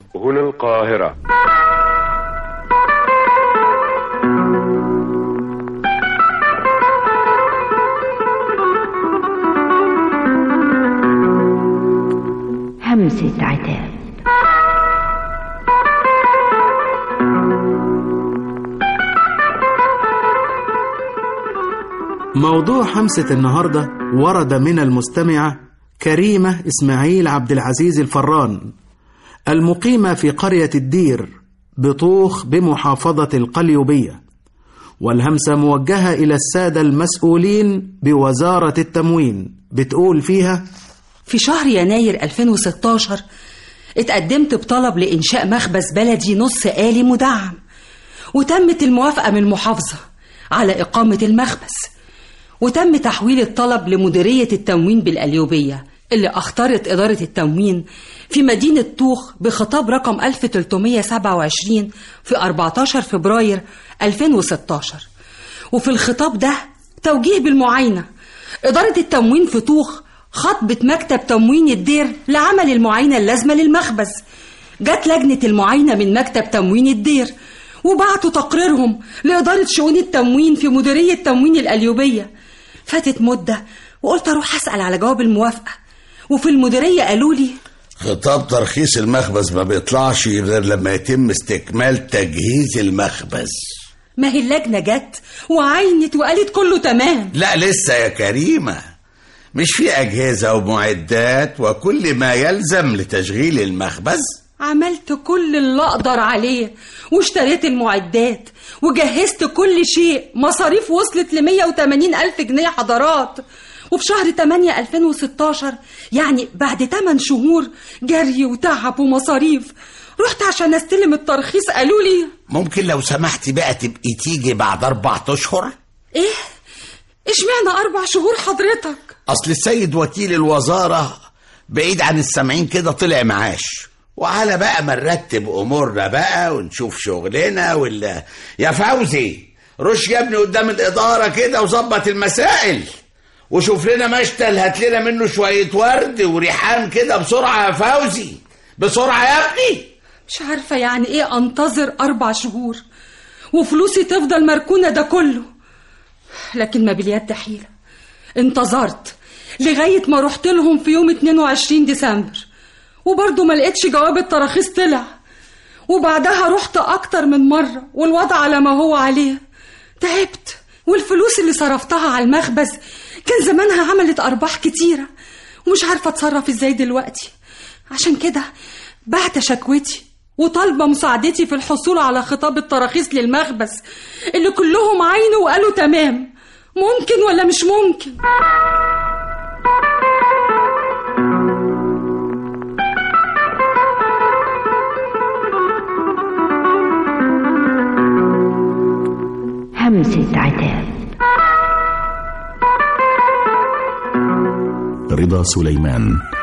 هنا القاهرة همسة عتاب موضوع همسة النهاردة ورد من المستمعة كريمة إسماعيل عبد العزيز الفران المقيمة في قرية الدير بطوخ بمحافظة القليوبية والهمسة موجهة إلى السادة المسؤولين بوزارة التموين بتقول فيها في شهر يناير 2016 اتقدمت بطلب لإنشاء مخبز بلدي نص آلي مدعم وتمت الموافقة من المحافظة على إقامة المخبز وتم تحويل الطلب لمديرية التموين بالأليوبية اللي أختارت إدارة التموين في مدينة طوخ بخطاب رقم 1327 في 14 فبراير 2016 وفي الخطاب ده توجيه بالمعاينة إدارة التموين في طوخ خطبت مكتب تموين الدير لعمل المعاينة اللازمة للمخبز جت لجنة المعاينة من مكتب تموين الدير وبعتوا تقريرهم لإدارة شؤون التموين في مديرية تموين الأليوبية فاتت مدة وقلت أروح أسأل على جواب الموافقة وفي المديرية قالوا لي خطاب ترخيص المخبز ما بيطلعش غير لما يتم استكمال تجهيز المخبز ما هي اللجنة جت وعينت وقالت كله تمام لا لسه يا كريمة مش في أجهزة ومعدات وكل ما يلزم لتشغيل المخبز عملت كل اللي أقدر عليه واشتريت المعدات وجهزت كل شيء مصاريف وصلت ل 180 ألف جنيه حضرات وفي شهر 8 2016 يعني بعد 8 شهور جري وتعب ومصاريف رحت عشان استلم الترخيص قالوا لي ممكن لو سمحتي بقى تبقي تيجي بعد أربع أشهر ايه اشمعنى اربع شهور حضرتك أصل السيد وكيل الوزارة بعيد عن السامعين كده طلع معاش وعلى بقى ما نرتب أمورنا بقى ونشوف شغلنا ولا يا فوزي رش يا ابني قدام الإدارة كده وظبط المسائل وشوف لنا مشتل هات لنا منه شوية ورد وريحان كده بسرعة يا فوزي بسرعة يا ابني مش عارفة يعني ايه انتظر اربع شهور وفلوسي تفضل مركونة ده كله لكن ما باليد حيلة انتظرت لغاية ما رحت لهم في يوم 22 ديسمبر وبرضه ما لقيتش جواب التراخيص طلع وبعدها رحت أكتر من مرة والوضع على ما هو عليه تعبت والفلوس اللي صرفتها على المخبز كان زمانها عملت أرباح كتيرة ومش عارفة أتصرف إزاي دلوقتي عشان كده بعت شكوتي وطالبة مساعدتي في الحصول على خطاب التراخيص للمخبز اللي كلهم عينوا وقالوا تمام ممكن ولا مش ممكن همسة عتاب رضا سليمان